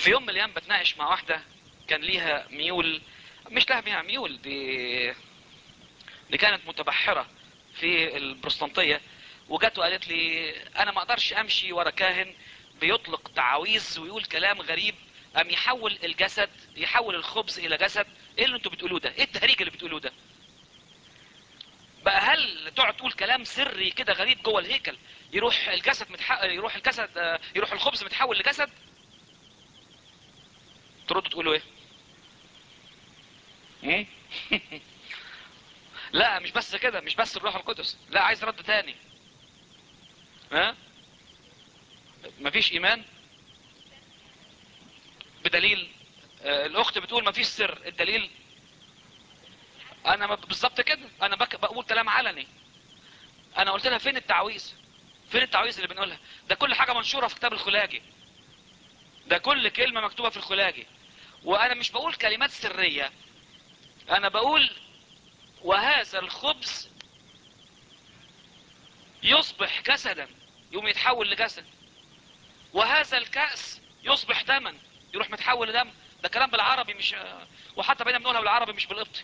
في يوم من الايام بتناقش مع واحدة كان ليها ميول مش لها بيها ميول دي دي كانت متبحرة في البروستانتية وجت وقالت لي انا ما اقدرش امشي ورا كاهن بيطلق تعاويذ ويقول كلام غريب ام يحول الجسد يحول الخبز الى جسد ايه اللي انتوا بتقولوه ده ايه التهريج اللي بتقولوه ده بقى هل تقعد تقول كلام سري كده غريب جوه الهيكل يروح الجسد متح... يروح الجسد آه، يروح الخبز متحول لجسد تردوا تقولوا ايه مم؟ لا مش بس كده مش بس الروح القدس لا عايز رد تاني ها مفيش ايمان بدليل آه، الاخت بتقول مفيش سر الدليل انا ما- بالظبط كده انا بك بقول كلام علني انا قلت لها فين التعويذ فين التعويذ اللي بنقولها ده كل حاجه منشوره في كتاب الخلاجي ده كل كلمه مكتوبه في الخلاجي وانا مش بقول كلمات سريه انا بقول وهذا الخبز يصبح جسدا يقوم يتحول لجسد وهذا الكأس يصبح دما يروح متحول لدم ده كلام بالعربي مش وحتى بقينا بنقولها بالعربي مش بالقبطي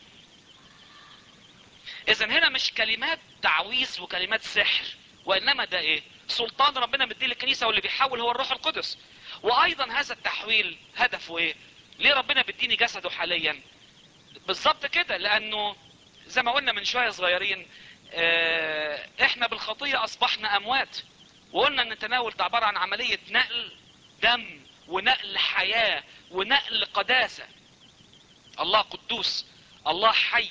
اذا هنا مش كلمات تعويذ وكلمات سحر وانما ده ايه سلطان ربنا مديه للكنيسه واللي بيحول هو الروح القدس وايضا هذا التحويل هدفه ايه ليه ربنا بيديني جسده حاليا بالظبط كده لانه زي ما قلنا من شويه صغيرين آه، احنا بالخطيه اصبحنا اموات وقلنا ان التناول ده عباره عن عمليه نقل دم ونقل حياه ونقل قداسه الله قدوس الله حي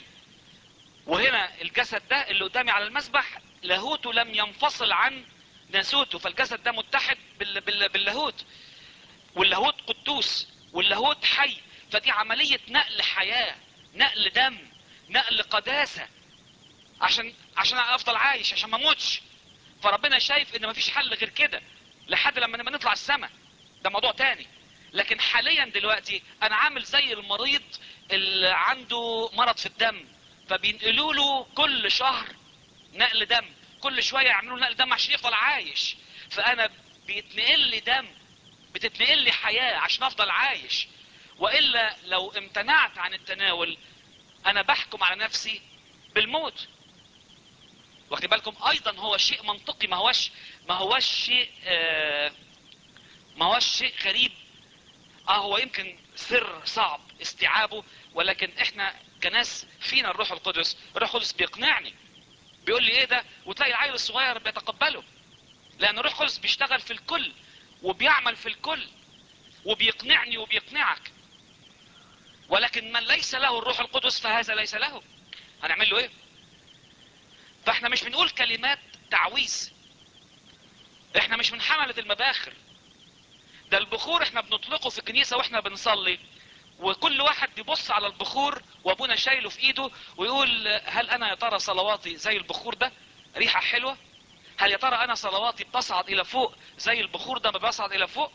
وهنا الجسد ده اللي قدامي على المسبح لاهوته لم ينفصل عن ناسوته فالجسد ده متحد بال... بال... باللاهوت واللاهوت قدوس واللاهوت حي فدي عملية نقل حياة نقل دم نقل قداسة عشان عشان افضل عايش عشان ما اموتش فربنا شايف ان مفيش حل غير كده لحد لما نبقى نطلع السماء ده موضوع تاني لكن حاليا دلوقتي انا عامل زي المريض اللي عنده مرض في الدم فبينقلوا له كل شهر نقل دم كل شوية يعملوا له نقل دم عشان يفضل عايش فانا بيتنقل لي دم بتتنقل لي حياة عشان افضل عايش والا لو امتنعت عن التناول انا بحكم على نفسي بالموت واخد بالكم ايضا هو شيء منطقي ما هوش ما هوش شيء آه ما هوش شيء غريب اه هو يمكن سر صعب استيعابه ولكن احنا كناس فينا الروح القدس الروح القدس بيقنعني بيقول لي ايه ده وتلاقي العيل الصغير بيتقبله لان الروح القدس بيشتغل في الكل وبيعمل في الكل وبيقنعني وبيقنعك ولكن من ليس له الروح القدس فهذا ليس له هنعمل له ايه فاحنا مش بنقول كلمات تعويذ احنا مش من حملة المباخر ده البخور احنا بنطلقه في الكنيسة واحنا بنصلي وكل واحد بيبص على البخور وابونا شايله في ايده ويقول هل انا يا ترى صلواتي زي البخور ده ريحة حلوة هل يا ترى انا صلواتي بتصعد الى فوق زي البخور ده ما بيصعد الى فوق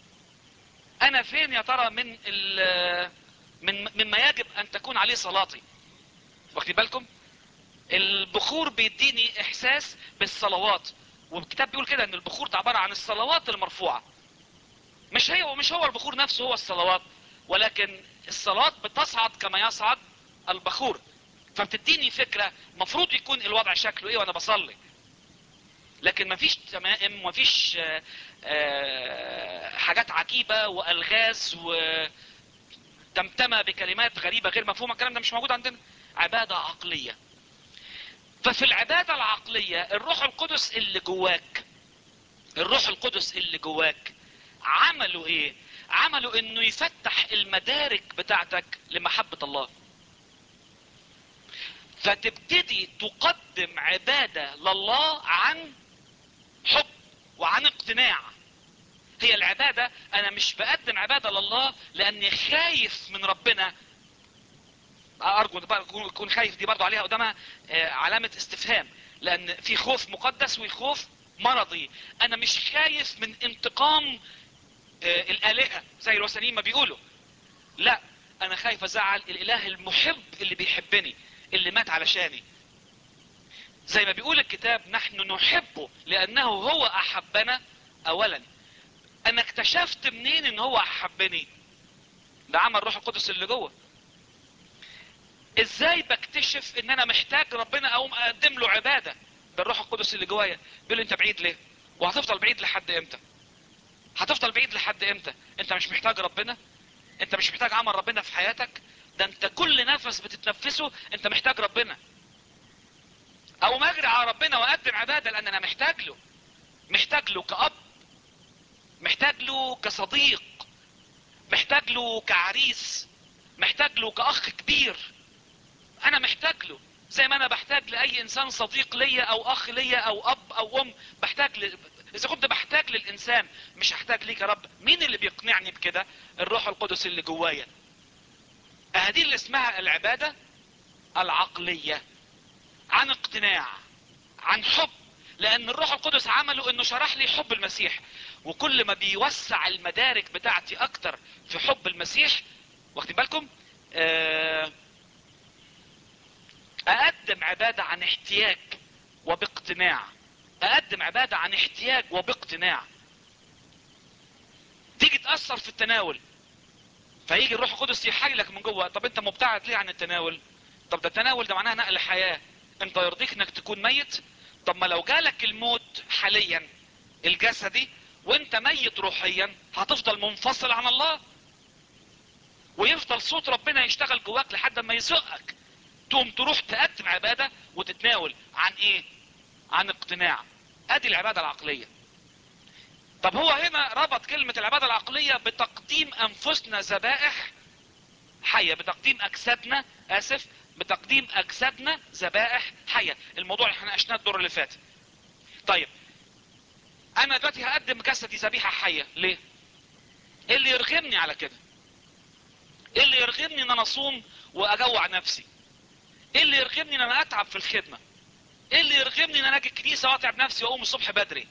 انا فين يا ترى من ال من مما يجب ان تكون عليه صلاتي واخدين بالكم البخور بيديني احساس بالصلوات والكتاب بيقول كده ان البخور ده عبارة عن الصلوات المرفوعة مش هي ومش هو البخور نفسه هو الصلوات ولكن الصلاة بتصعد كما يصعد البخور فبتديني فكرة مفروض يكون الوضع شكله ايه وانا بصلي لكن مفيش تمائم مفيش آه، آه، حاجات عجيبة والغاز وتمتمة بكلمات غريبة غير مفهومة الكلام ده مش موجود عندنا عبادة عقلية ففي العبادة العقلية الروح القدس اللي جواك الروح القدس اللي جواك عملوا ايه عملوا انه يفتح المدارك بتاعتك لمحبة الله فتبتدي تقدم عبادة لله عن حب وعن اقتناع هي العبادة انا مش بقدم عبادة لله لاني خايف من ربنا ارجو إن بقى يكون يكون خايف دي برضو عليها قدامها آه، علامة استفهام لان في خوف مقدس وخوف مرضي انا مش خايف من انتقام آه، الالهة زي الوثنيين ما بيقولوا لا انا خايف ازعل الاله المحب اللي بيحبني اللي مات علشاني زي ما بيقول الكتاب نحن نحبه لانه هو احبنا اولا انا اكتشفت منين ان هو احبني ده عمل الروح القدس اللي جوه ازاي بكتشف ان انا محتاج ربنا اقوم اقدم له عباده ده الروح القدس اللي جوايا بيقول لي انت بعيد ليه وهتفضل بعيد لحد امتى هتفضل بعيد لحد امتى انت مش محتاج ربنا انت مش محتاج عمل ربنا في حياتك ده انت كل نفس بتتنفسه انت محتاج ربنا او ما اجري على ربنا واقدم عباده لان انا محتاج له محتاج له كاب محتاج له كصديق محتاج له كعريس محتاج له كاخ كبير انا محتاج له زي ما انا بحتاج لاي انسان صديق ليا او اخ ليا او اب او ام بحتاج ل... اذا كنت بحتاج للانسان مش هحتاج ليك يا رب مين اللي بيقنعني بكده الروح القدس اللي جوايا هذه اللي اسمها العبادة العقلية عن اقتناع عن حب لان الروح القدس عمله انه شرح لي حب المسيح وكل ما بيوسع المدارك بتاعتي اكتر في حب المسيح واخدين بالكم آه اقدم عبادة عن احتياج وباقتناع اقدم عبادة عن احتياج وباقتناع تيجي تأثر في التناول فيجي الروح القدس يحايلك من جوه طب انت مبتعد ليه عن التناول طب ده التناول ده معناه نقل حياة انت يرضيك انك تكون ميت طب ما لو جالك الموت حاليا الجسدي وانت ميت روحيا هتفضل منفصل عن الله ويفضل صوت ربنا يشتغل جواك لحد ما يزقك تقوم تروح تقدم عبادة وتتناول عن ايه عن اقتناع ادي العبادة العقلية طب هو هنا ربط كلمة العبادة العقلية بتقديم انفسنا ذبائح حية بتقديم اجسادنا اسف بتقديم اجسادنا ذبائح حية الموضوع اللي احنا ناقشناه الدور اللي فات طيب انا دلوقتي هقدم جسدي ذبيحة حية ليه ايه اللي يرغمني على كده ايه اللي يرغمني ان انا اصوم واجوع نفسي ايه اللي يرغمني ان انا اتعب في الخدمة ايه اللي يرغمني ان انا اجي الكنيسة واتعب نفسي واقوم الصبح بدري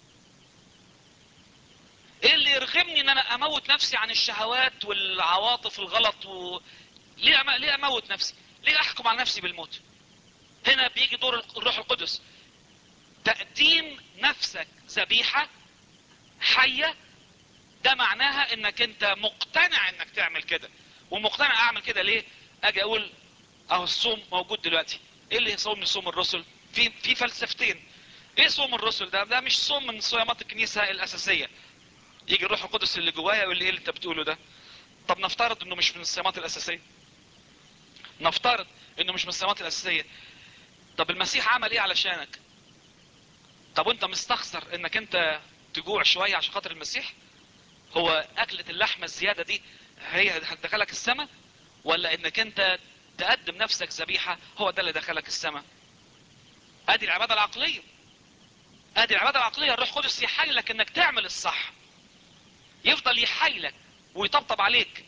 ايه اللي يرغمني ان انا اموت نفسي عن الشهوات والعواطف الغلط و... ليه أم... ليه اموت نفسي ليه احكم على نفسي بالموت هنا بيجي دور الروح القدس تقديم نفسك ذبيحة حية ده معناها انك انت مقتنع انك تعمل كده ومقتنع اعمل كده ليه اجي اقول اهو الصوم موجود دلوقتي ايه اللي صوم من صوم الرسل في في فلسفتين ايه صوم الرسل ده ده مش صوم من صيامات الكنيسة الاساسية يجي الروح القدس اللي جوايا يقول لي ايه اللي انت بتقوله ده طب نفترض انه مش من الصيامات الاساسية نفترض انه مش من الصيامات الاساسية طب المسيح عمل ايه علشانك طب وانت مستخسر انك انت تجوع شوية عشان خاطر المسيح هو اكلة اللحمة الزيادة دي هي هتدخلك السماء ولا انك انت تقدم نفسك ذبيحة هو ده اللي دخلك السماء ادي العبادة العقلية ادي العبادة العقلية الروح القدس يحايلك انك تعمل الصح يفضل يحايلك ويطبطب عليك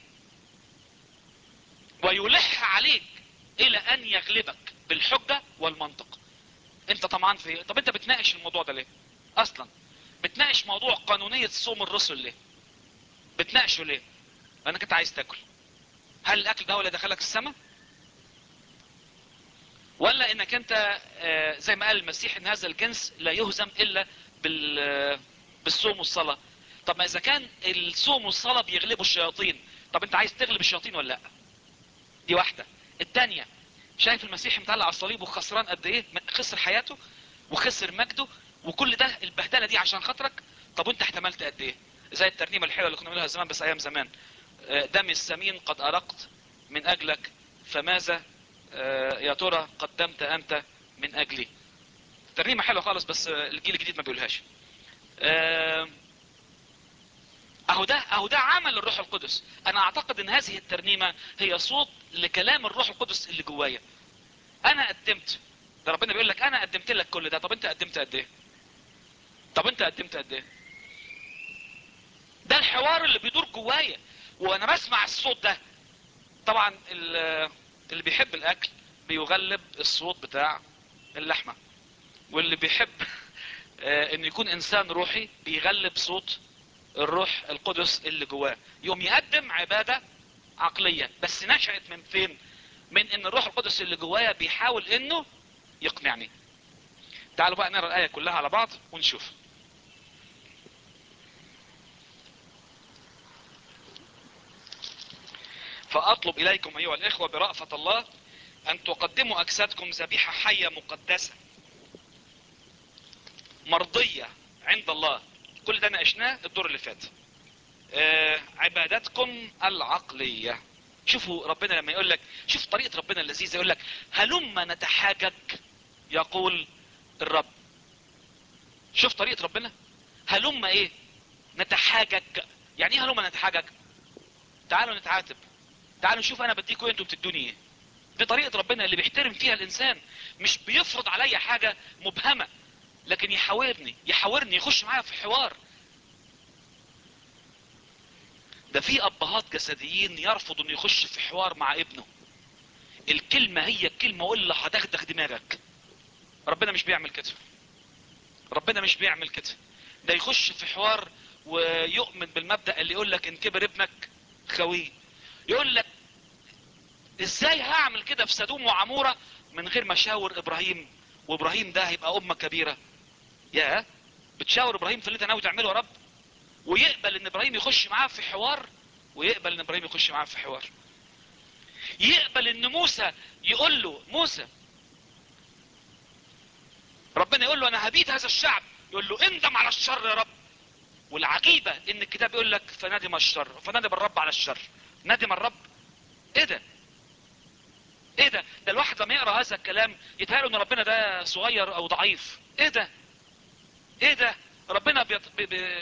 ويلح عليك الى ان يغلبك بالحجة والمنطق انت طمعان في ايه طب انت بتناقش الموضوع ده ليه اصلا بتناقش موضوع قانونية صوم الرسل ليه بتناقشه ليه لانك انت عايز تاكل هل الاكل ده هو اللي دخلك السماء ولا انك انت آه زي ما قال المسيح ان هذا الجنس لا يهزم الا بال بالصوم والصلاة طب ما اذا كان الصوم والصلاة بيغلبوا الشياطين طب انت عايز تغلب الشياطين ولا لا دي واحدة التانية شايف المسيح متعلق على الصليب وخسران قد ايه خسر حياته وخسر مجده وكل ده البهدلة دي عشان خاطرك طب وانت احتملت قد ايه زي الترنيمة الحلوة اللي كنا بنقولها زمان بس ايام زمان دم السمين قد ارقت من اجلك فماذا يا ترى قدمت انت من اجلي ترنيمة حلوة خالص بس الجيل الجديد ما بيقولهاش اهو ده اهو ده عمل الروح القدس انا اعتقد ان هذه الترنيمة هي صوت لكلام الروح القدس اللي جوايا انا قدمت ده ربنا بيقول لك انا قدمت لك كل ده طب انت قدمت قد ايه طب انت قدمت قد ايه ده الحوار اللي بيدور جوايا وانا بسمع الصوت ده طبعا اللي بيحب الاكل بيغلب الصوت بتاع اللحمة واللي بيحب ان يكون انسان روحي بيغلب صوت الروح القدس اللي جواه يوم يقدم عبادة عقلية بس نشأت من فين من ان الروح القدس اللي جوايا بيحاول انه يقنعني تعالوا بقى نرى الآية كلها على بعض ونشوف فاطلب اليكم ايها الاخوة برأفة الله ان تقدموا اجسادكم ذبيحة حية مقدسة مرضية عند الله كل ده ناقشناه الدور اللي فات آه عبادتكم العقلية شوفوا ربنا لما يقول لك شوف طريقة ربنا اللذيذة يقول لك هلما نتحاجج يقول الرب شوف طريقة ربنا هلما ايه نتحاجج يعني ايه هلما نتحاجج تعالوا نتعاتب تعالوا نشوف انا بديكوا ايه انتوا بتدوني ايه دي طريقة ربنا اللي بيحترم فيها الانسان مش بيفرض عليا حاجة مبهمة لكن يحاورني يحاورني يخش معايا في حوار ده في ابهات جسديين يرفض انه يخش في حوار مع ابنه الكلمة هي الكلمة ولا هتخدخ دماغك ربنا مش بيعمل كده ربنا مش بيعمل كده ده يخش في حوار ويؤمن بالمبدأ اللي يقول لك ان كبر ابنك خويه يقول لك ازاي هعمل كده في سدوم وعمورة من غير ما اشاور ابراهيم وابراهيم ده هيبقى امة كبيرة يا بتشاور ابراهيم في اللي انت ناوي تعمله يا رب ويقبل ان ابراهيم يخش معاه في حوار ويقبل ان ابراهيم يخش معاه في حوار يقبل ان موسى يقول له موسى ربنا يقول له انا هبيد هذا الشعب يقول له اندم على الشر يا رب والعجيبة ان الكتاب يقول لك فندم الشر فندم الرب على الشر ندم الرب ايه ده ايه ده ده الواحد لما يقرا هذا الكلام يتهيأ ان ربنا ده صغير او ضعيف ايه ده ايه ده ربنا بيط... بي... بي...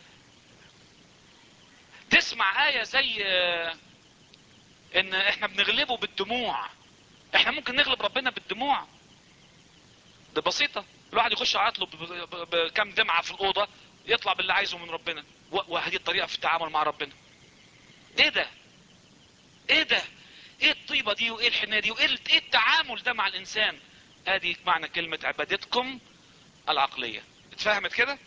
تسمع آية زي ان احنا بنغلبه بالدموع احنا ممكن نغلب ربنا بالدموع ده بسيطة الواحد يخش يعيط له بكام دمعة في الأوضة يطلع باللي عايزه من ربنا وهذه الطريقة في التعامل مع ربنا ايه ده ايه ده ايه الطيبة دي وايه الحنية دي وايه ايه التعامل ده مع الانسان ادي معنى كلمة عبادتكم العقلية اتفهمت كده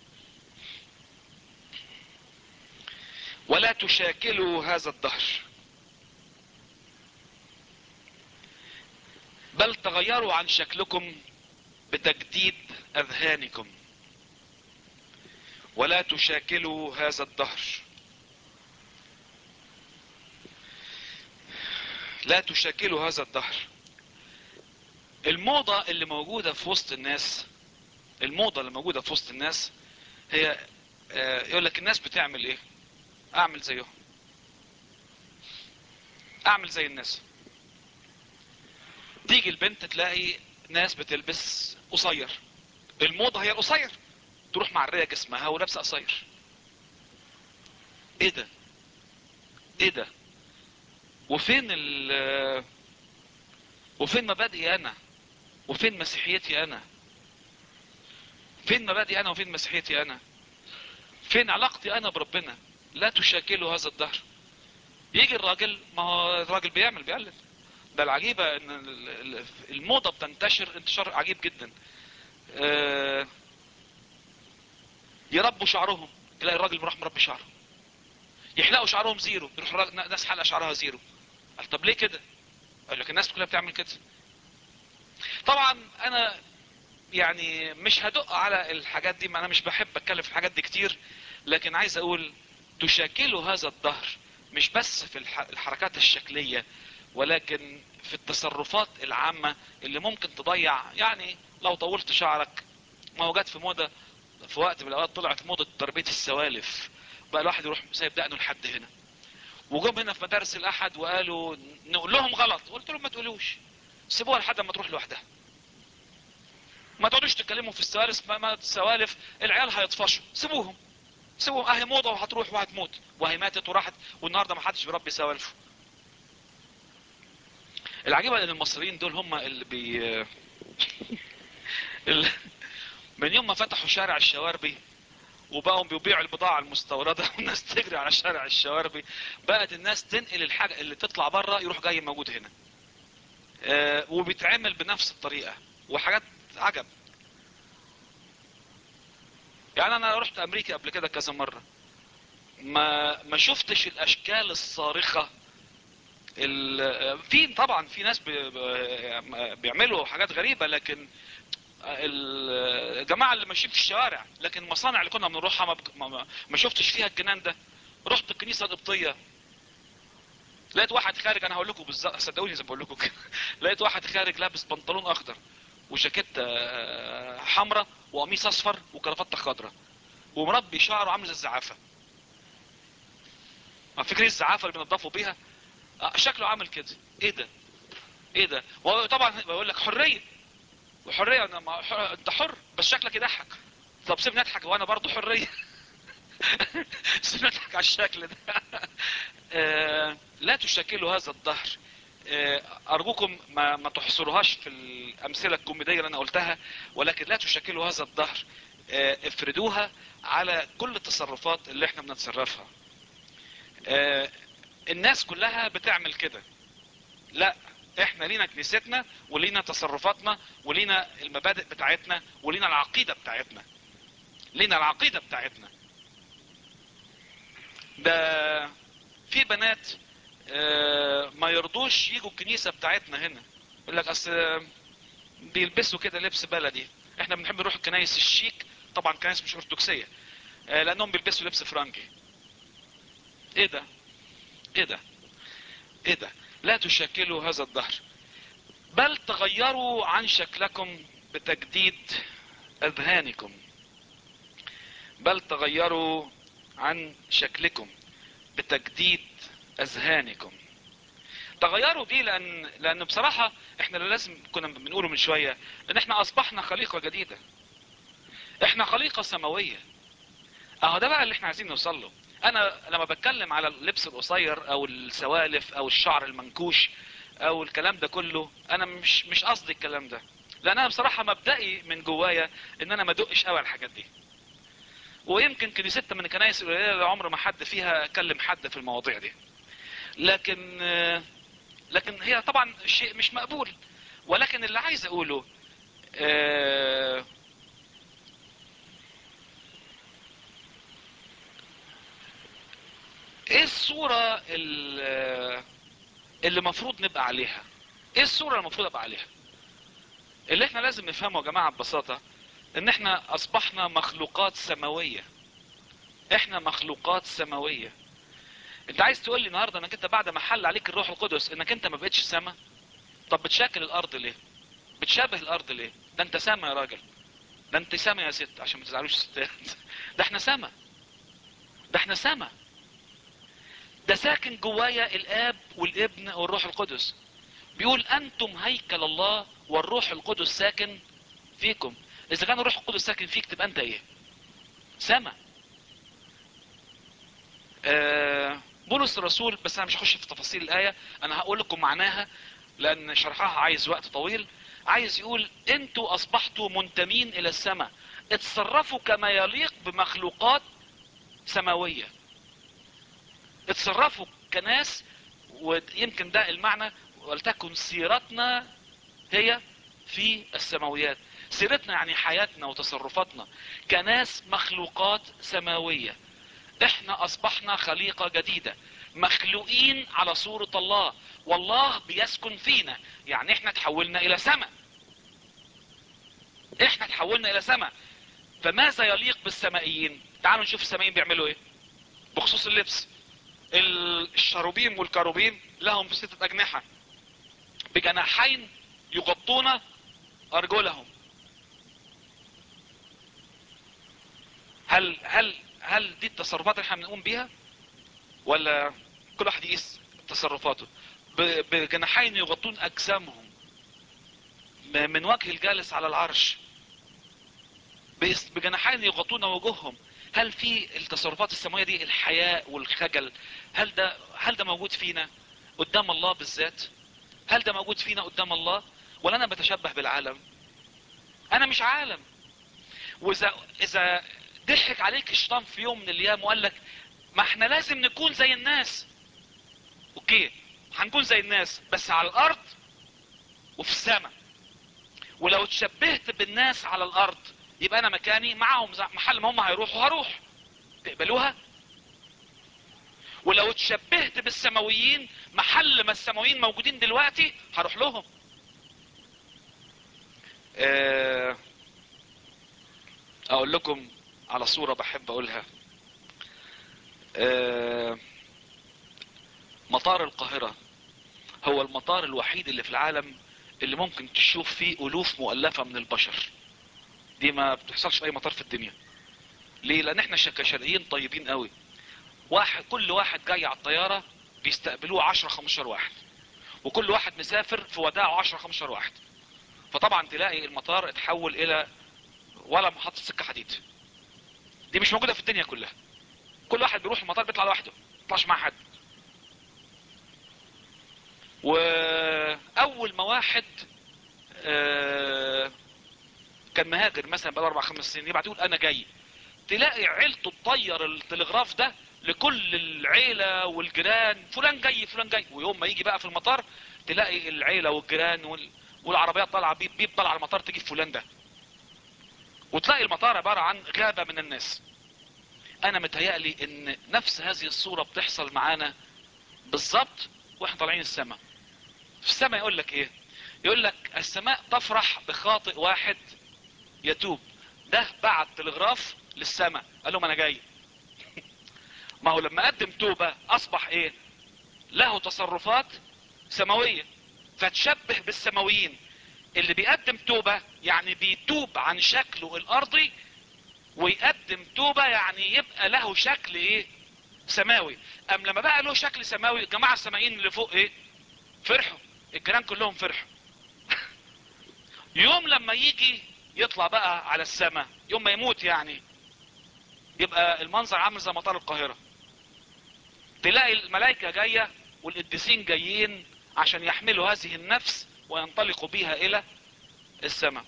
ولا تشاكلوا هذا الدهر بل تغيروا عن شكلكم بتجديد اذهانكم ولا تشاكلوا هذا الدهر لا تشاكلوا هذا الدهر الموضة اللي موجودة في وسط الناس الموضة اللي موجودة في وسط الناس هي يقول لك الناس بتعمل ايه اعمل زيهم اعمل زي الناس تيجي البنت تلاقي ناس بتلبس قصير الموضة هي القصير تروح معرية جسمها ولابسة قصير ايه ده ايه ده وفين ال وفين مبادئي انا وفين مسيحيتي انا فين مبادئي انا وفين مسيحيتي انا فين علاقتي انا بربنا لا تشاكلوا هذا الدهر يجي الراجل ما هو الراجل بيعمل بيقلد ده العجيبة ان الموضة بتنتشر انتشار عجيب جدا اه يربوا شعرهم تلاقي الراجل راح مربي شعره يحلقوا شعرهم زيرو يروح ناس حلقة شعرها زيرو قال طب ليه كده قال لك الناس كلها بتعمل كده طبعا انا يعني مش هدق على الحاجات دي ما انا مش بحب اتكلم في الحاجات دي كتير لكن عايز اقول تشاكلوا هذا الدهر مش بس في الحركات الشكلية ولكن في التصرفات العامة اللي ممكن تضيع يعني لو طولت شعرك ما هو جت في موضة في وقت من الاوقات طلعت موضة تربية السوالف بقى الواحد يروح سايب دقنه لحد هنا وجم هنا في مدارس الاحد وقالوا نقول لهم غلط قلت لهم ما تقولوش سيبوها لحد ما تروح لوحدها ما تقعدوش تتكلموا في السوالف ما السوالف العيال هيطفشوا سيبوهم سيبوهم اهي موضة وهتروح وهتموت وهي ماتت وراحت والنهارده ما حدش بيربي سوالفه العجيبة ان المصريين دول هم اللي بي من يوم ما فتحوا شارع الشواربي وبقوا بيبيعوا البضاعة المستوردة والناس تجري على شارع الشواربي بقت الناس تنقل الحاجة اللي تطلع بره يروح جاي موجود هنا آه وبيتعمل بنفس الطريقة وحاجات عجب يعني انا رحت امريكا قبل كده كذا مرة ما ما شفتش الاشكال الصارخة في طبعا في ناس بيعملوا حاجات غريبة لكن الجماعة اللي ماشيين في الشوارع لكن المصانع اللي كنا بنروحها ما, ما, ما شفتش فيها الجنان ده رحت الكنيسة القبطية لقيت واحد خارج انا هقول لكم بالظبط صدقوني زي ما بقول لكم كده لقيت واحد خارج لابس بنطلون اخضر وجاكيته آه، حمراء وقميص اصفر وكرافته خضراء ومربي شعره عامل زي الزعافه ما فاكرين الزعافه اللي بينضفوا بيها آه، شكله عامل كده ايه ده ايه ده وهو طبعا بقول لك حريه وحريه انا ما ح... انت حر بس شكلك يضحك طب سيبني اضحك وانا برضه حريه سيبني اضحك على الشكل ده آه، لا تشكلوا هذا الظهر آه، ارجوكم ما, ما تحصروهاش في الامثله الكوميديه اللي انا قلتها ولكن لا تشكلوا هذا الظهر آه، افردوها على كل التصرفات اللي احنا بنتصرفها آه، الناس كلها بتعمل كده لا احنا لينا كنيستنا ولينا تصرفاتنا ولينا المبادئ بتاعتنا ولينا العقيدة بتاعتنا لينا العقيدة بتاعتنا ده في بنات آه، ما يرضوش يجوا الكنيسة بتاعتنا هنا يقول لك اصل بيلبسوا كده لبس بلدي احنا بنحب نروح الكنايس الشيك طبعا كنايس مش ارثوذكسيه آه، لانهم بيلبسوا لبس فرنجي ايه ده ايه ده ايه ده لا تشكلوا هذا الظهر بل تغيروا عن شكلكم بتجديد اذهانكم بل تغيروا عن شكلكم بتجديد اذهانكم تغيروا دي لان لان بصراحه احنا لازم كنا بنقوله من شويه ان احنا اصبحنا خليقه جديده احنا خليقه سماويه اهو ده بقى اللي احنا عايزين نوصل له انا لما بتكلم على اللبس القصير او السوالف او الشعر المنكوش او الكلام ده كله انا مش مش قصدي الكلام ده لان انا بصراحه مبدئي من جوايا ان انا ما ادقش قوي على الحاجات دي ويمكن كنيستنا من الكنائس القليله اللي عمر ما حد فيها كلم حد في المواضيع دي لكن آه، لكن هي طبعا شيء مش مقبول ولكن اللي عايز اقوله آه، ايه الصورة ال- اللي مفروض نبقى عليها ايه الصورة اللي المفروض ابقى عليها اللي احنا لازم نفهمه يا جماعة ببساطة ان احنا اصبحنا مخلوقات سماوية احنا مخلوقات سماوية انت عايز تقول لي النهاردة انك انت بعد ما حل عليك الروح القدس انك انت ما بقتش سما طب بتشاكل الارض ليه بتشابه الارض ليه ده انت سما يا راجل ده انت سما يا ست عشان ما تزعلوش الستات ده احنا سما ده احنا سما ده ساكن جوايا الاب والابن والروح القدس بيقول انتم هيكل الله والروح القدس ساكن فيكم اذا كان الروح القدس ساكن فيك تبقى انت ايه سما آه بولس الرسول بس انا مش هخش في تفاصيل الايه انا هقول لكم معناها لان شرحها عايز وقت طويل عايز يقول انتوا اصبحتوا منتمين الى السماء اتصرفوا كما يليق بمخلوقات سماويه اتصرفوا كناس ويمكن ده المعنى ولتكن سيرتنا هي في السماويات سيرتنا يعني حياتنا وتصرفاتنا كناس مخلوقات سماوية احنا اصبحنا خليقة جديدة مخلوقين على صورة الله والله بيسكن فينا يعني احنا تحولنا الى سماء احنا تحولنا الى سماء فماذا يليق بالسمائيين تعالوا نشوف السمائيين بيعملوا ايه بخصوص اللبس الشروبيم والكروبيم لهم ستة أجنحة بجناحين يغطون أرجلهم هل هل هل دي التصرفات اللي احنا بنقوم بيها ولا كل واحد يقيس تصرفاته ب- بجناحين يغطون أجسامهم م- من وجه الجالس على العرش بإس- بجناحين يغطون وجوههم هل في التصرفات السماويه دي الحياء والخجل هل ده هل ده موجود فينا قدام الله بالذات هل ده موجود فينا قدام الله ولا انا بتشبه بالعالم انا مش عالم واذا اذا ضحك عليك الشيطان في يوم من الايام وقال لك ما احنا لازم نكون زي الناس اوكي هنكون زي الناس بس على الارض وفي السماء ولو اتشبهت بالناس على الارض يبقى انا مكاني معاهم زي- محل ما هم هيروحوا هروح تقبلوها ولو اتشبهت بالسماويين محل ما السماويين موجودين دلوقتي هروح لهم آه، اقول لكم على صورة بحب اقولها آه، مطار القاهرة هو المطار الوحيد اللي في العالم اللي ممكن تشوف فيه الوف مؤلفة من البشر دي ما بتحصلش في اي مطار في الدنيا ليه لان احنا كشرقيين طيبين قوي واحد كل واحد جاي على الطيارة بيستقبلوه 10 15 واحد وكل واحد مسافر في وداعه 10 15 واحد فطبعا تلاقي المطار اتحول الى ولا محطة سكة حديد دي مش موجودة في الدنيا كلها كل واحد بيروح المطار بيطلع لوحده ما يطلعش مع حد واول ما واحد آه، كان مهاجر مثلا بقى اربع خمس سنين يبعت يقول انا جاي تلاقي عيلته تطير التلغراف ده لكل العيلة والجيران فلان جاي فلان جاي ويوم ما يجي بقى في المطار تلاقي العيلة والجيران وال... والعربيات طالعة بيب بيب طالعة على المطار تجيب فلان ده وتلاقي المطار عبارة عن غابة من الناس انا متهيألي ان نفس هذه الصورة بتحصل معانا بالظبط واحنا طالعين السماء في السماء يقول لك ايه يقول لك السماء تفرح بخاطئ واحد يتوب ده بعت تلغراف للسماء قال لهم انا جاي ما هو لما قدم توبة اصبح ايه له تصرفات سماوية فتشبه بالسماويين اللي بيقدم توبة يعني بيتوب عن شكله الارضي ويقدم توبة يعني يبقى له شكل ايه سماوي ام لما بقى له شكل سماوي الجماعة السمائيين اللي فوق ايه فرحوا الجيران كلهم فرحوا يوم لما يجي يطلع بقى على السماء يوم ما يموت يعني يبقى المنظر عامل زي مطار القاهرة تلاقي الملائكة جاية والقديسين جايين عشان يحملوا هذه النفس وينطلقوا بيها الى السماء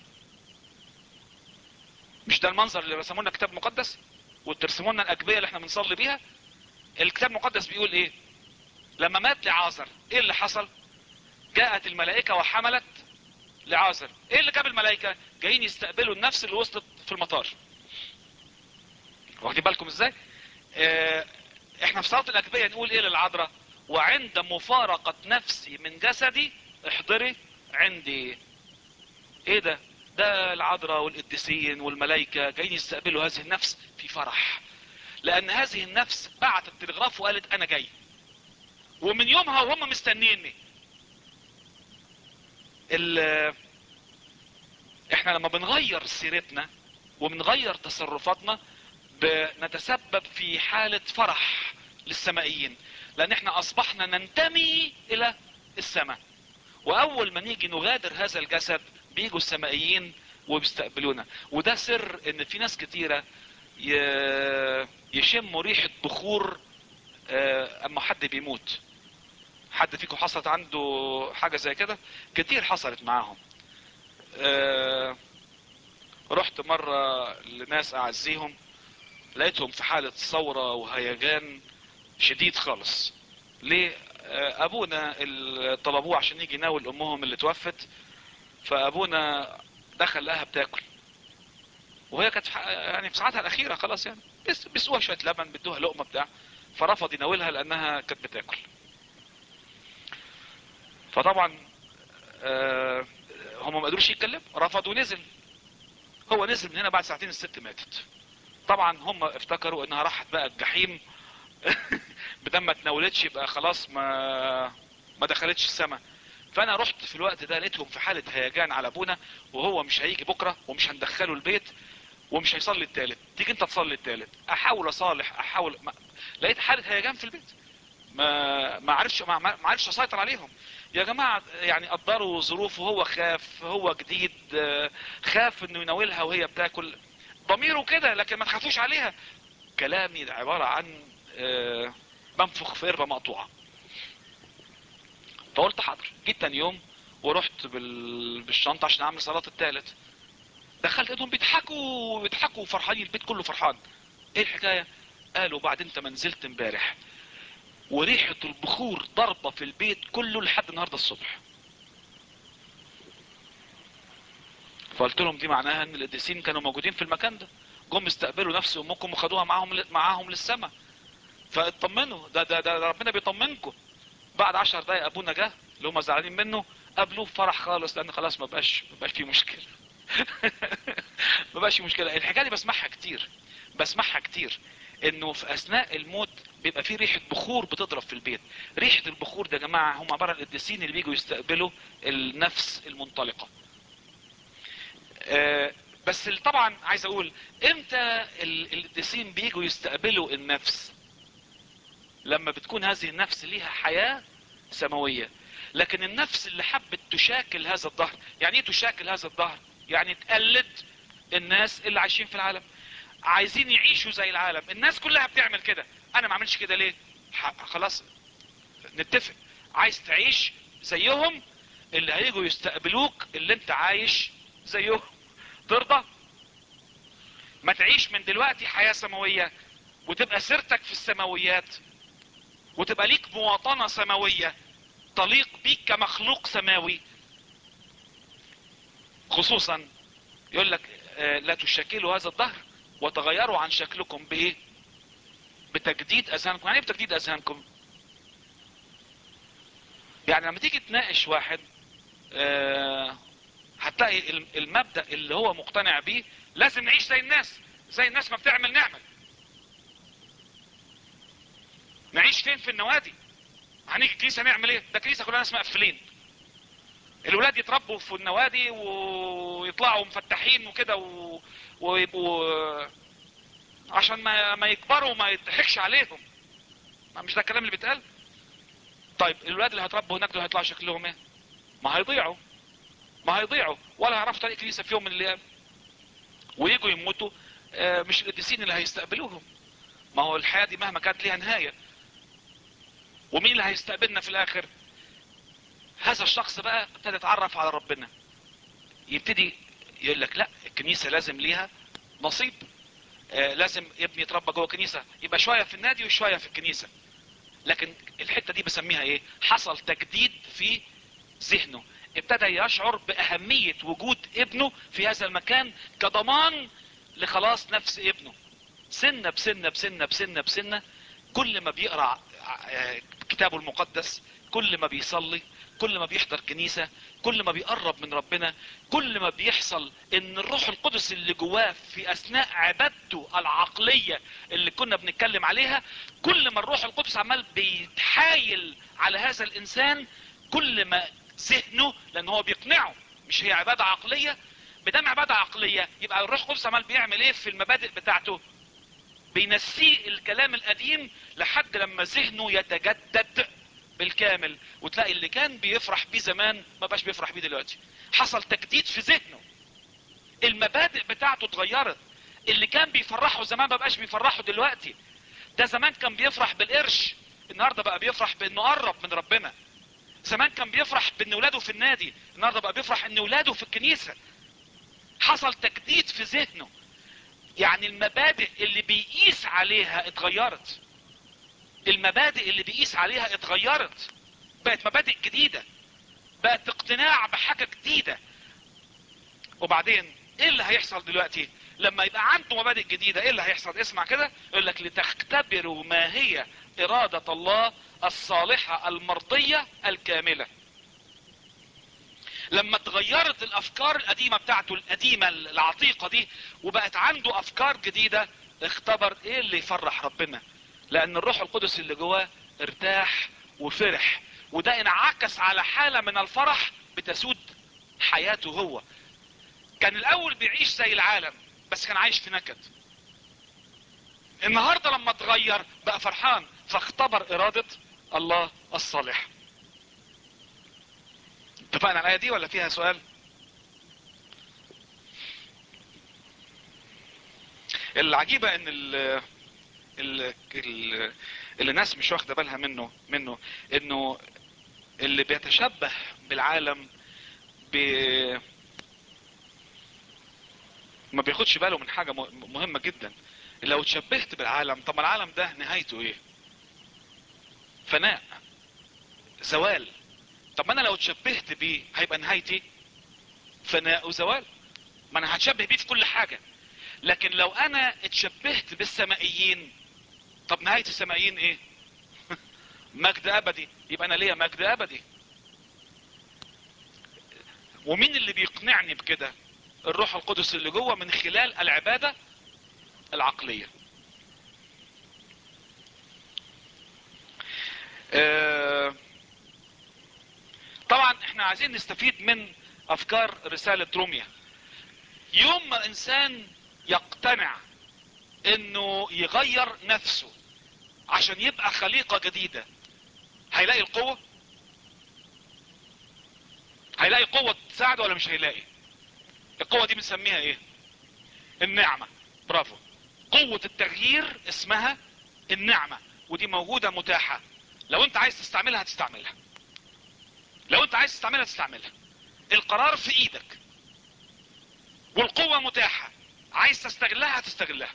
مش ده المنظر اللي رسمونا كتاب مقدس وترسموا لنا الاجبيه اللي احنا بنصلي بيها الكتاب المقدس بيقول ايه لما مات لعازر ايه اللي حصل جاءت الملائكة وحملت لعازر ايه اللي جاب الملائكة جايين يستقبلوا النفس اللي وصلت في المطار واخدين بالكم ازاي اه احنا في صلاة الاجبية نقول ايه للعذراء وعند مفارقة نفسي من جسدي احضري عندي ايه ده ده العذراء والقديسين والملائكة جايين يستقبلوا هذه النفس في فرح لان هذه النفس بعتت التلغراف وقالت انا جاي ومن يومها وهم مستنيني احنا لما بنغير سيرتنا وبنغير تصرفاتنا بنتسبب في حالة فرح للسمائيين لان احنا اصبحنا ننتمي الى السماء واول ما نيجي نغادر هذا الجسد بيجوا السمائيين وبيستقبلونا وده سر ان في ناس كتيرة يشموا ريحة بخور اما حد بيموت حد فيكم حصلت عنده حاجة زي كده كتير حصلت معاهم أه رحت مرة لناس اعزيهم لقيتهم في حالة ثورة وهيجان شديد خالص ليه أه ابونا طلبوه عشان يجي يناول امهم اللي توفت فابونا دخل لها بتاكل وهي كانت يعني في ساعتها الاخيرة خلاص يعني بس بيسوها شوية لبن بدوها لقمة بتاع فرفض يناولها لانها كانت بتاكل فطبعا آه هم ما قدروش يتكلموا رفض ونزل هو نزل من هنا بعد ساعتين الست ماتت طبعا هم افتكروا انها راحت بقى الجحيم بدل ما تناولتش يبقى خلاص ما ما دخلتش السماء فانا رحت في الوقت ده لقيتهم في حالة هيجان على ابونا وهو مش هيجي بكرة ومش هندخله البيت ومش هيصلي التالت تيجي انت تصلي التالت احاول اصالح احاول ما... لقيت حالة هيجان في البيت ما ما عرفش ما, ما عرفش اسيطر عليهم يا جماعة يعني قدروا ظروفه هو خاف هو جديد خاف انه يناولها وهي بتاكل ضميره كده لكن ما تخافوش عليها كلامي عبارة عن بنفخ في قربة مقطوعة فقلت حاضر جيت تاني يوم ورحت بال... بالشنطة عشان اعمل صلاة التالت دخلت ايدهم بيضحكوا بيضحكوا فرحانين البيت كله فرحان ايه الحكاية قالوا بعد انت ما نزلت امبارح وريحة البخور ضربة في البيت كله لحد النهاردة الصبح فقلت لهم دي معناها ان القديسين كانوا موجودين في المكان ده جم استقبلوا نفس امكم وخدوها معاهم معاهم للسماء فاطمنوا ده, ده ده ربنا بيطمنكم بعد عشر دقايق ابونا جه اللي هم زعلانين منه قابلوه بفرح خالص لان خلاص ما بقاش ما بقاش في مشكله ما بقاش في مشكله الحكايه دي بسمعها كتير بسمعها كتير انه في اثناء الموت بيبقى في ريحة بخور بتضرب في البيت ريحة البخور ده يا جماعة هم عبارة عن القديسين اللي بيجوا يستقبلوا النفس المنطلقة آه، بس ال- طبعا عايز اقول امتى ال- القديسين بيجوا يستقبلوا النفس لما بتكون هذه النفس ليها حياة سماوية لكن النفس اللي حبت تشاكل هذا الظهر يعني ايه تشاكل هذا الظهر يعني تقلد الناس اللي عايشين في العالم عايزين يعيشوا زي العالم الناس كلها بتعمل كده انا ما اعملش كده ليه ح- خلاص نتفق عايز تعيش زيهم اللي هيجوا يستقبلوك اللي انت عايش زيهم ترضى ما تعيش من دلوقتي حياة سماوية وتبقى سيرتك في السماويات وتبقى ليك مواطنة سماوية تليق بيك كمخلوق سماوي خصوصا يقول لك آه، لا تشكلوا هذا الظهر وتغيروا عن شكلكم بايه بتجديد اذهانكم يعني ايه بتجديد اذهانكم يعني لما تيجي تناقش واحد آه، هتلاقي الم- المبدأ اللي هو مقتنع بيه لازم نعيش زي الناس زي الناس ما بتعمل نعمل نعيش فين في النوادي هنيجي الكنيسة نعمل ايه ده كنيسة كلها ناس مقفلين الولاد يتربوا في النوادي ويطلعوا مفتحين وكده و... ويبقوا عشان ما ما يكبروا ما يضحكش عليهم ما مش ده الكلام اللي بيتقال طيب الولاد اللي هيتربوا هناك دول هيطلعوا شكلهم ايه ما هيضيعوا ما هيضيعوا ولا هيعرفوا طريق كنيسة في يوم من الايام ويجوا يموتوا آه، مش القديسين اللي هيستقبلوهم ما هو الحياة دي مهما كانت ليها نهاية ومين اللي هيستقبلنا في الاخر هذا الشخص بقى ابتدى يتعرف على ربنا يبتدي يقول لك لا الكنيسة لازم ليها نصيب آه لازم ابني يتربى جوه كنيسة يبقى شوية في النادي وشوية في الكنيسة لكن الحتة دي بسميها ايه حصل تجديد في ذهنه ابتدى يشعر باهمية وجود ابنه في هذا المكان كضمان لخلاص نفس ابنه سنة بسنة بسنة بسنة بسنة كل ما بيقرأ آه، كتابه المقدس كل ما بيصلي كل ما بيحضر كنيسة كل ما بيقرب من ربنا كل ما بيحصل ان الروح القدس اللي جواه في اثناء عبادته العقلية اللي كنا بنتكلم عليها كل ما الروح القدس عمال بيتحايل على هذا الانسان كل ما ذهنه لان هو بيقنعه مش هي عبادة عقلية بدام عبادة عقلية يبقى الروح القدس عمال بيعمل ايه في المبادئ بتاعته بينسيه الكلام القديم لحد لما ذهنه يتجدد بالكامل وتلاقي اللي كان بيفرح بيه زمان ما بقاش بيفرح بيه دلوقتي حصل تجديد في ذهنه المبادئ بتاعته اتغيرت اللي كان بيفرحه زمان ما بقاش بيفرحه دلوقتي ده زمان كان بيفرح بالقرش النهارده بقى بيفرح بانه قرب من ربنا زمان كان بيفرح بان ولاده في النادي النهارده بقى بيفرح ان ولاده في الكنيسه حصل تجديد في ذهنه يعني المبادئ اللي بيقيس عليها اتغيرت المبادئ اللي بيقيس عليها اتغيرت بقت مبادئ جديدة بقت اقتناع بحاجة جديدة وبعدين ايه اللي هيحصل دلوقتي لما يبقى عنده مبادئ جديدة ايه اللي هيحصل اسمع كده يقول لك لتختبروا ما هي ارادة الله الصالحة المرضية الكاملة لما اتغيرت الافكار القديمة بتاعته القديمة العتيقة دي وبقت عنده افكار جديدة اختبر ايه اللي يفرح ربنا لان الروح القدس اللي جواه ارتاح وفرح وده انعكس على حالة من الفرح بتسود حياته هو كان الاول بيعيش زي العالم بس كان عايش في نكد النهاردة لما اتغير بقى فرحان فاختبر ارادة الله الصالح اتفقنا على الايه دي ولا فيها سؤال العجيبة ان ال ال ال اللي الناس مش واخده بالها منه منه انه اللي بيتشبه بالعالم ب ما بياخدش باله من حاجة م- مهمة جدا لو اتشبهت بالعالم طب ما العالم ده نهايته ايه فناء زوال طب ما انا لو اتشبهت بيه هيبقى نهايتي فناء وزوال ما انا هتشبه بيه في كل حاجة لكن لو انا اتشبهت بالسمائيين طب نهاية السمائيين ايه مجد ابدي يبقى انا ليا مجد ابدي ومين اللي بيقنعني بكده الروح القدس اللي جوه من خلال العبادة العقلية آه، طبعا احنا عايزين نستفيد من افكار رسالة روميا يوم ما الانسان يقتنع انه يغير نفسه عشان يبقى خليقة جديدة هيلاقي القوة هيلاقي قوة تساعده ولا مش هيلاقي القوة دي بنسميها ايه النعمة برافو قوة التغيير اسمها النعمة ودي موجودة متاحة لو انت عايز تستعملها هتستعملها لو انت عايز تستعملها تستعملها القرار في ايدك والقوة متاحة عايز تستغلها هتستغلها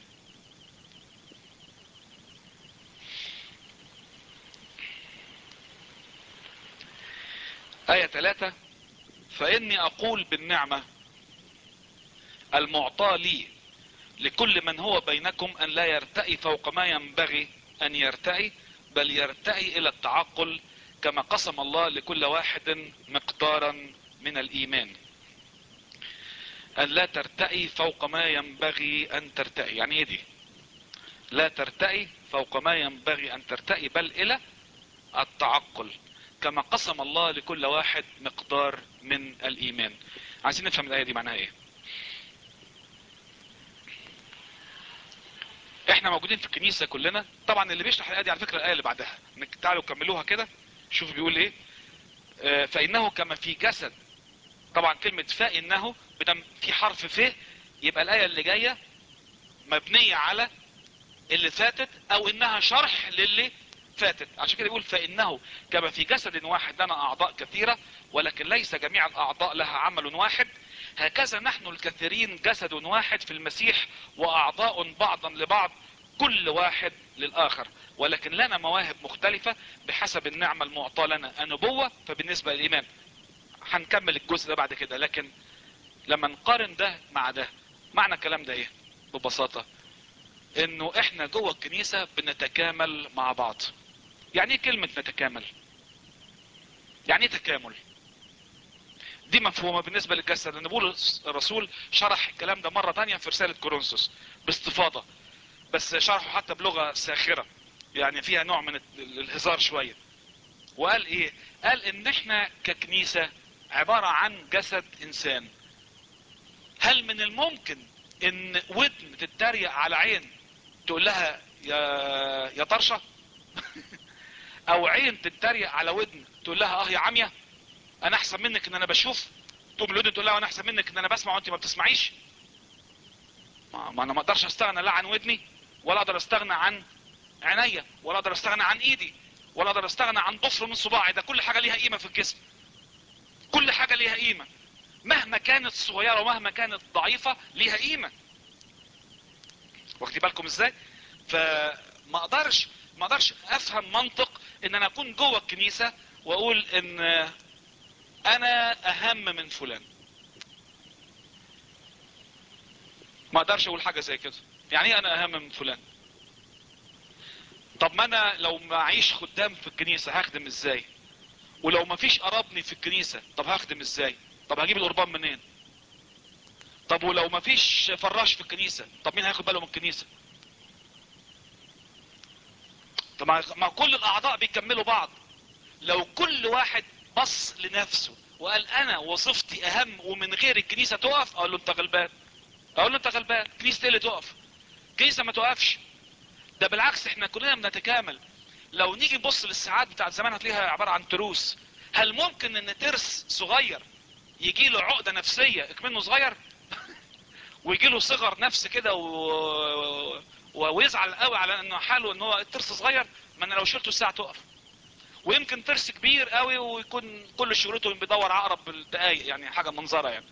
آية ثلاثة فإني أقول بالنعمة المعطاة لي لكل من هو بينكم أن لا يرتئي فوق ما ينبغي أن يرتئي بل يرتئي إلى التعقل كما قسم الله لكل واحد مقدارا من الإيمان أن لا ترتئي فوق ما ينبغي أن ترتئي يعني إيه دي لا ترتئي فوق ما ينبغي أن ترتئي بل إلى التعقل كما قسم الله لكل واحد مقدار من الإيمان عايزين نفهم الآية دي معناها إيه احنا موجودين في الكنيسة كلنا طبعا اللي بيشرح الآية دي على فكرة الآية اللي بعدها انك تعالوا كملوها كده شوف بيقول ايه آه، فإنه كما في جسد طبعا كلمة فإنه بدم في حرف ف يبقى الآية اللي جاية مبنية على اللي فاتت او انها شرح للي فاتت عشان كده بيقول فانه كما في جسد واحد لنا اعضاء كثيرة ولكن ليس جميع الاعضاء لها عمل واحد هكذا نحن الكثيرين جسد واحد في المسيح واعضاء بعضا لبعض كل واحد للاخر ولكن لنا مواهب مختلفة بحسب النعمة المعطاة لنا النبوة فبالنسبة للايمان هنكمل الجزء ده بعد كده لكن لما نقارن ده مع ده معنى الكلام ده ايه ببساطة انه احنا جوه الكنيسة بنتكامل مع بعض يعني ايه كلمة نتكامل يعني ايه تكامل دي مفهومة بالنسبة للجسد لان بولس الرسول شرح الكلام ده مرة تانية في رسالة كورنثوس باستفاضة بس شرحه حتى بلغة ساخرة يعني فيها نوع من الهزار شوية وقال ايه قال ان احنا ككنيسة عبارة عن جسد انسان هل من الممكن ان ودن تتريق على عين تقول لها يا يا طرشة او عين تتريق على ودن تقول لها اه يا عمية انا احسن منك ان انا بشوف تقوم الودن تقول لها انا احسن منك ان انا بسمع وانت ما بتسمعيش ما, ما انا ما اقدرش استغنى لا عن ودني ولا اقدر استغنى عن عينيا ولا اقدر استغنى عن ايدي ولا اقدر استغنى عن ضفر من صباعي ده كل حاجة ليها قيمة في الجسم كل حاجة ليها قيمة مهما كانت صغيرة ومهما كانت ضعيفة ليها قيمة واخدي بالكم ازاي فما اقدرش ما اقدرش افهم منطق ان انا اكون جوه الكنيسة واقول ان انا اهم من فلان ما اقدرش اقول حاجة زي كده يعني ايه انا اهم من فلان طب ما انا لو معيش خدام في الكنيسة هخدم ازاي ولو ما فيش قرابني في الكنيسة طب هخدم ازاي طب هجيب القربان منين طب ولو ما فيش فراش في الكنيسة طب مين هياخد باله من الكنيسة طب ما كل الاعضاء بيكملوا بعض لو كل واحد بص لنفسه وقال انا وظيفتي اهم ومن غير الكنيسة تقف اقول له انت غلبان اقول له انت غلبان كنيسة اللي تقف كنيسة ما تقفش ده بالعكس احنا كلنا بنتكامل لو نيجي نبص للساعات بتاعت زمان هتلاقيها عبارة عن تروس هل ممكن ان ترس صغير يجي له عقدة نفسية اكمنه صغير ويجي له صغر نفس كده و... و... ويزعل قوي على انه حاله ان هو الترس صغير ما انا لو شلته الساعة تقف ويمكن ترس كبير قوي ويكون كل شغلته بيدور عقرب بالدقايق يعني حاجة منظرة يعني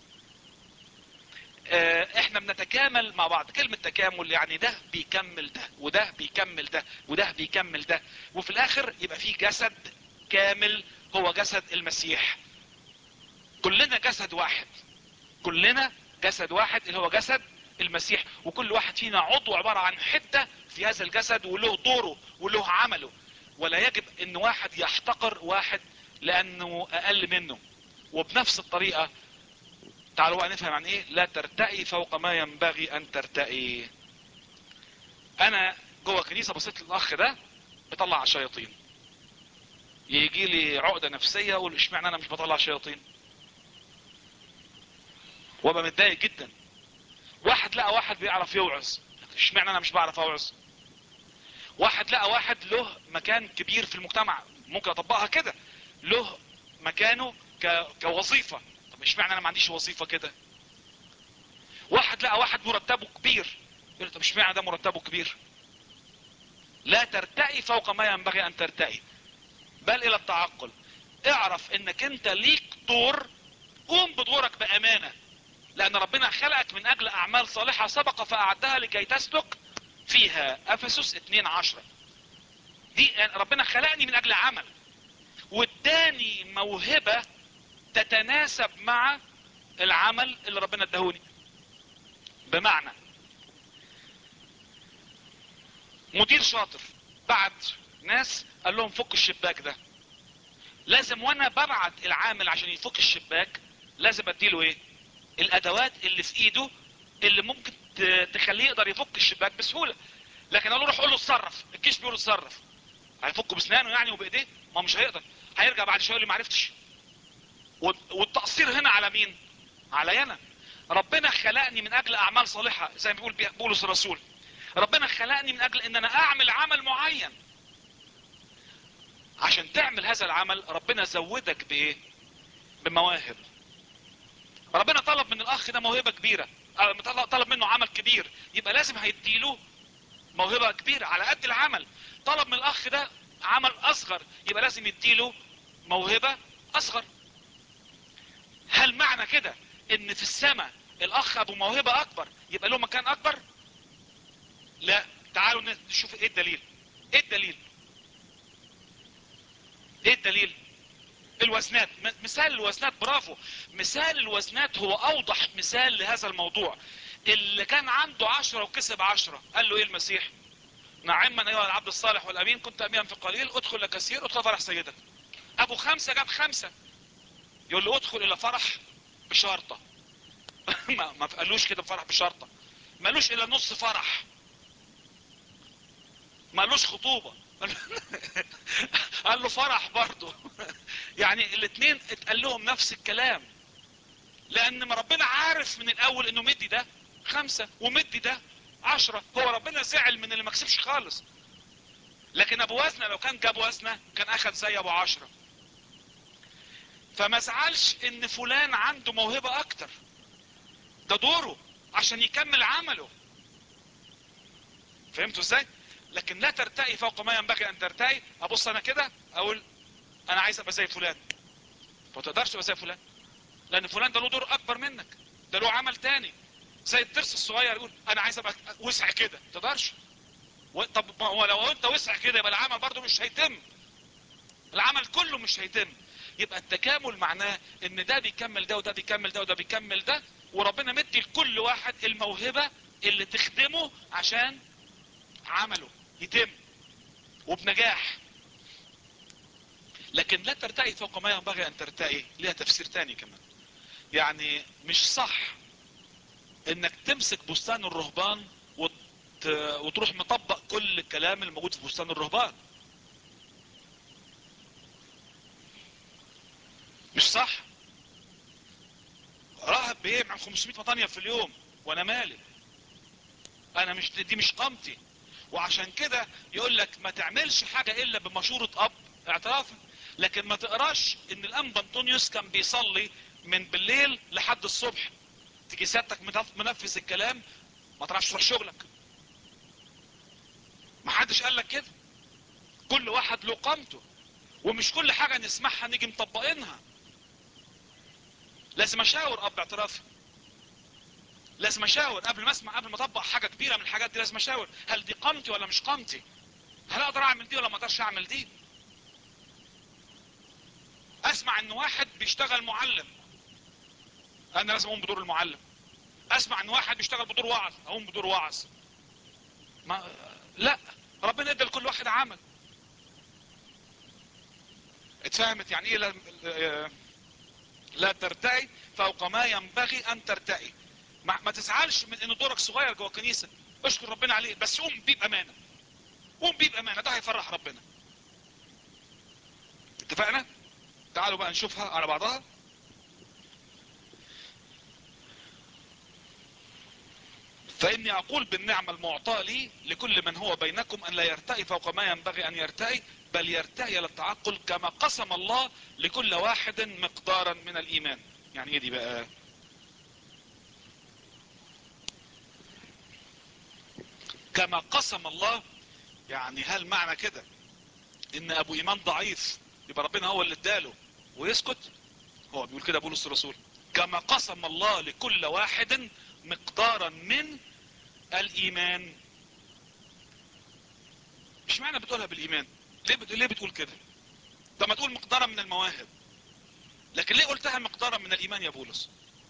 اه احنا بنتكامل مع بعض كلمة تكامل يعني ده بيكمل ده وده بيكمل ده وده بيكمل ده وفي الاخر يبقى فيه جسد كامل هو جسد المسيح كلنا جسد واحد كلنا جسد واحد اللي هو جسد المسيح وكل واحد فينا عضو عبارة عن حتة في هذا الجسد وله دوره وله عمله ولا يجب ان واحد يحتقر واحد لانه اقل منه وبنفس الطريقة تعالوا بقى نفهم عن ايه لا ترتقي فوق ما ينبغي ان ترتقي انا جوه كنيسة بصيت للاخ ده بيطلع شياطين يجي لي عقدة نفسية اقول اشمعنى انا مش بطلع شياطين وابقى متضايق جدا واحد لقى واحد بيعرف يوعظ اشمعنى انا مش بعرف اوعظ واحد لقى واحد له مكان كبير في المجتمع ممكن اطبقها كده له مكانه ك... كوظيفة طب اشمعنى انا ما عنديش وظيفة كده واحد لقى واحد مرتبه كبير يقول طب اشمعنى ده مرتبه كبير لا ترتقي فوق ما ينبغي ان ترتقي بل الى التعقل اعرف انك انت ليك دور قوم بدورك بامانة لان ربنا خلقك من اجل اعمال صالحة سبق فاعدها لكي تسلك فيها افسس 2 عشرة دي ربنا خلقني من اجل عمل واداني موهبة تتناسب مع العمل اللي ربنا ادهوني بمعنى مدير شاطر بعت ناس قال لهم فك الشباك ده لازم وانا ببعت العامل عشان يفك الشباك لازم اديله ايه الادوات اللي في ايده اللي ممكن تخليه يقدر يفك الشباك بسهولة لكن اقول له روح قول له اتصرف الكيش بيقول اتصرف هيفكه بسنانه يعني وبايديه ما مش هيقدر هيرجع بعد شويه يقول لي ما عرفتش والتقصير هنا على مين على انا ربنا خلقني من اجل اعمال صالحة زي ما بيقول بولس الرسول ربنا خلقني من اجل ان انا اعمل عمل معين عشان تعمل هذا العمل ربنا زودك بايه بمواهب ربنا طلب من الاخ ده موهبة كبيرة طلب منه عمل كبير يبقى لازم هيديله موهبة كبيرة على قد العمل طلب من الاخ ده عمل اصغر يبقى لازم يديله موهبة اصغر هل معنى كده ان في السماء الاخ ابو موهبة اكبر يبقى له مكان اكبر لا تعالوا نشوف ايه الدليل ايه الدليل ايه الدليل الوزنات مثال الوزنات برافو مثال الوزنات هو اوضح مثال لهذا الموضوع اللي كان عنده عشرة وكسب عشرة قال له ايه المسيح نعما ايها العبد الصالح والامين كنت امينا في قليل ادخل لكثير ادخل فرح سيدك ابو خمسة جاب خمسة يقول له ادخل الى فرح بشرطة ما, ما قالوش كده بفرح بشرطة ما قالوش الا نص فرح ما قالوش خطوبة قال له فرح برضه يعني الاثنين اتقال لهم نفس الكلام لان ما ربنا عارف من الاول انه مدي ده خمسة ومدي ده عشرة هو ربنا زعل من اللي ما كسبش خالص لكن ابو وزنة لو كان جاب وزنة كان اخد زي ابو عشرة فما زعلش ان فلان عنده موهبة اكتر ده دوره عشان يكمل عمله فهمتوا ازاي لكن لا ترتقي فوق ما ينبغي ان ترتقي ابص انا كده اقول انا عايز ابقى زي فلان ما تقدرش تبقى زي فلان لان فلان ده له دور اكبر منك ده له عمل تاني زي الترس الصغير يقول انا عايز ابقى وسع كده ما تقدرش طب ما هو لو انت وسع كده يبقى العمل برضه مش هيتم العمل كله مش هيتم يبقى التكامل معناه ان ده بيكمل ده وده بيكمل ده وده بيكمل ده وربنا مدي لكل واحد الموهبة اللي تخدمه عشان عمله يتم وبنجاح لكن لا ترتقي فوق ما ينبغي ان ترتقي لها تفسير تاني كمان يعني مش صح انك تمسك بستان الرهبان وت... وتروح مطبق كل الكلام الموجود في بستان الرهبان مش صح راهب بيعمل 500 مطانية في اليوم وانا مالي انا مش دي مش قامتي وعشان كده يقول لك ما تعملش حاجة الا بمشورة اب اعترافا لكن ما تقراش ان الانبا انطونيوس كان بيصلي من بالليل لحد الصبح تيجي سيادتك منفذ الكلام ما تعرفش تروح شغلك ما حدش قال لك كده كل واحد له قامته ومش كل حاجة نسمعها نيجي مطبقينها لازم اشاور اب اعترافي لازم اشاور قبل ما اسمع قبل ما اطبق حاجة كبيرة من الحاجات دي لازم اشاور هل دي قامتي ولا مش قامتي هل اقدر اعمل دي ولا ما اقدرش اعمل دي اسمع ان واحد بيشتغل معلم انا لازم اقوم بدور المعلم اسمع ان واحد بيشتغل بدور وعظ اقوم بدور وعظ ما لا ربنا ادى لكل واحد عمل اتفهمت يعني ايه لا, لا ترتقي فوق ما ينبغي ان ترتقي ما, ما تزعلش من ان دورك صغير جوه الكنيسه اشكر ربنا عليه بس قوم بيه بامانه قوم بيه بامانه ده هيفرح ربنا اتفقنا تعالوا بقى نشوفها على بعضها فإني أقول بالنعمة المعطاة لي لكل من هو بينكم أن لا يرتئي فوق ما ينبغي أن يرتئي بل يرتئي للتعقل كما قسم الله لكل واحد مقدارا من الإيمان يعني ايه دي بقى كما قسم الله يعني هل معنى كده ان ابو ايمان ضعيف يبقى ربنا هو اللي اداله ويسكت هو بيقول كده بولس الرسول كما قسم الله لكل واحد مقدارا من الايمان مش معنى بتقولها بالايمان ليه بتقول ليه بتقول كده طب ما تقول مقدارا من المواهب لكن ليه قلتها مقدارا من الايمان يا بولس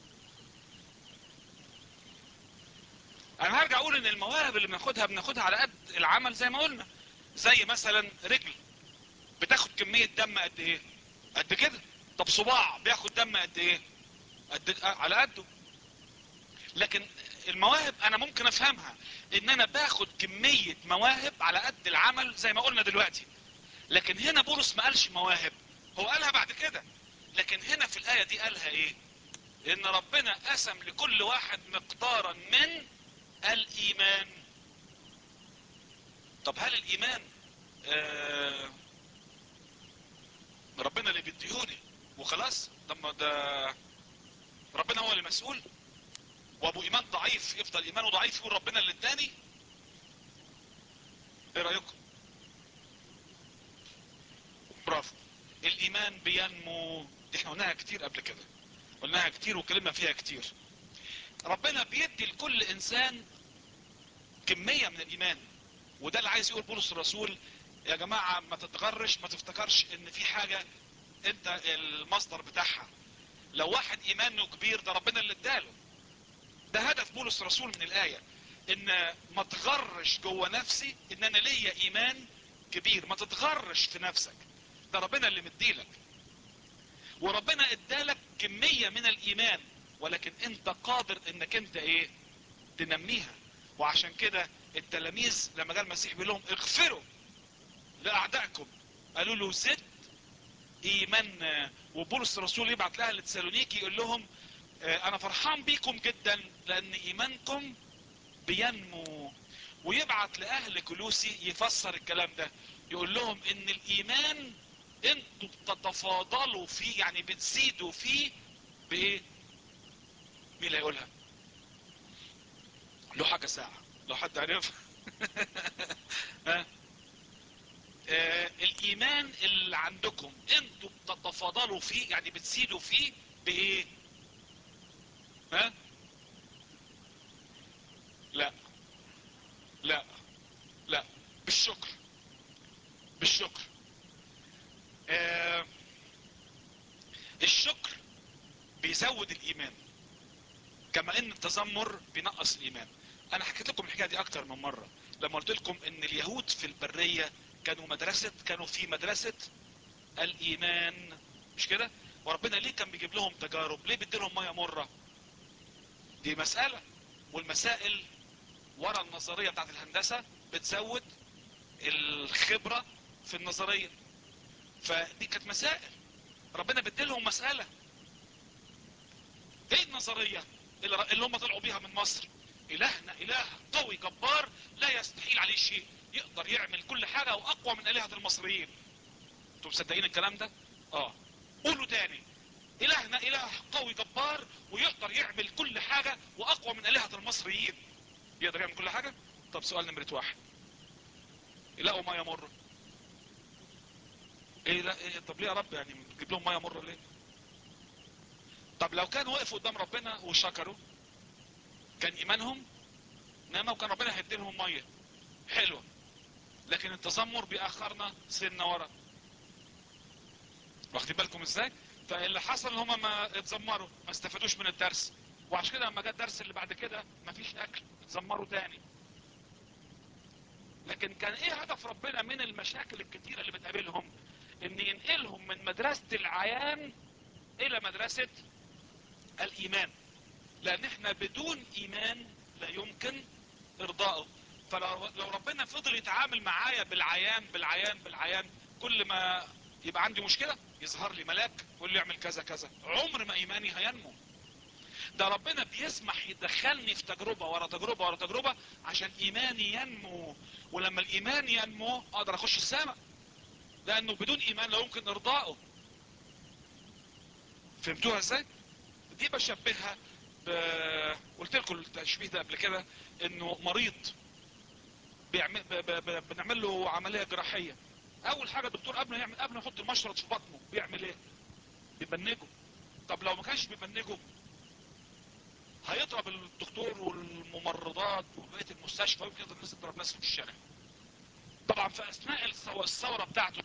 انا هرجع اقول ان المواهب اللي بناخدها بناخدها على قد العمل زي ما قلنا زي مثلا رجل بتاخد كمية دم قد ايه قد كده طب صباع بياخد دم قد ايه قد على قده لكن المواهب انا ممكن افهمها ان انا باخد كمية مواهب على قد العمل زي ما قلنا دلوقتي لكن هنا بولس ما قالش مواهب هو قالها بعد كده لكن هنا في الاية دي قالها ايه ان ربنا قسم لكل واحد مقدارا من الايمان طب هل الايمان آه ربنا اللي بيديهوني وخلاص طب ما ده ربنا هو اللي مسؤول وابو ايمان ضعيف يفضل ايمانه ضعيف يقول ربنا اللي اداني ايه رايكم برافو الايمان بينمو دي احنا قلناها كتير قبل كده قلناها كتير وكلمنا فيها كتير ربنا بيدي لكل انسان كمية من الايمان وده اللي عايز يقول بولس الرسول يا جماعة ما تتغرش ما تفتكرش ان في حاجة انت المصدر بتاعها لو واحد ايمانه كبير ده ربنا اللي اداله ده هدف بولس الرسول من الاية ان ما تغرش جوه نفسي ان انا ليا ايمان كبير ما تتغرش في نفسك ده ربنا اللي مديلك وربنا ادالك كمية من الايمان ولكن انت قادر انك انت ايه تنميها وعشان كده التلاميذ لما جاء المسيح بيقول لهم اغفروا لاعدائكم قالوا له زد ايمان وبولس الرسول يبعت لها لتسالونيكي يقول لهم اه انا فرحان بيكم جدا لان ايمانكم بينمو ويبعت لاهل كلوسي يفسر الكلام ده يقول لهم ان الايمان انتوا بتتفاضلوا فيه يعني بتزيدوا فيه بايه مين اللي هيقولها له حاجة ساعة لو حد عرف ها آه الايمان اللي عندكم انتوا بتتفاضلوا فيه يعني بتزيدوا فيه بايه ها لا لا لا بالشكر بالشكر آه الشكر بيزود الايمان كما ان التذمر بينقص الايمان انا حكيت لكم الحكايه دي اكتر من مره لما قلت لكم ان اليهود في البريه كانوا مدرسه كانوا في مدرسه الايمان مش كده وربنا ليه كان بيجيب لهم تجارب ليه بيدي لهم ميه مره دي مساله والمسائل ورا النظريه بتاعت الهندسه بتزود الخبره في النظريه فدي كانت مسائل ربنا بيدي لهم مساله ايه النظريه اللي هم طلعوا بيها من مصر الهنا اله قوي جبار لا يستحيل عليه شيء يقدر يعمل كل حاجة واقوى من الهة المصريين انتم مصدقين الكلام ده اه قولوا تاني الهنا اله قوي جبار ويقدر يعمل كل حاجة واقوى من الهة المصريين يقدر يعمل كل حاجة طب سؤال نمرة واحد يلاقوا مية مرة ايه لا إيه طب ليه يا رب يعني تجيب لهم مية مرة ليه طب لو كانوا وقفوا قدام ربنا وشكروا كان ايمانهم نما وكان ربنا هيدي لهم ميه حلوه لكن التذمر بيأخرنا سنة ورا واخدين بالكم ازاي فاللي حصل ان هم ما اتذمروا ما استفادوش من الدرس وعشان كده لما جه الدرس اللي بعد كده مفيش اكل اتذمروا تاني لكن كان ايه هدف ربنا من المشاكل الكتيرة اللي بتقابلهم ان ينقلهم من مدرسة العيان الى مدرسة الايمان لان احنا بدون ايمان لا يمكن ارضائه فلو لو ربنا فضل يتعامل معايا بالعيان بالعيان بالعيان كل ما يبقى عندي مشكلة يظهر لي ملاك يقول لي اعمل كذا كذا عمر ما ايماني هينمو ده ربنا بيسمح يدخلني في تجربة ورا تجربة ورا تجربة عشان ايماني ينمو ولما الايمان ينمو اقدر اخش السماء لانه بدون ايمان لا يمكن ارضائه فهمتوها ازاي دي بشبهها ب... قلت لكم التشبيه ده قبل كده انه مريض بيعمل ب... ب... ب... بنعمل له عمليه جراحيه اول حاجه الدكتور قبل ما يعمل قبل ما يحط المشرط في بطنه بيعمل ايه بيبنجه طب لو ما كانش بيبنجه هيضرب الدكتور والممرضات وبقيه المستشفى ويمكن يضرب الناس تضرب ناس في الشارع طبعا في اثناء الثوره بتاعته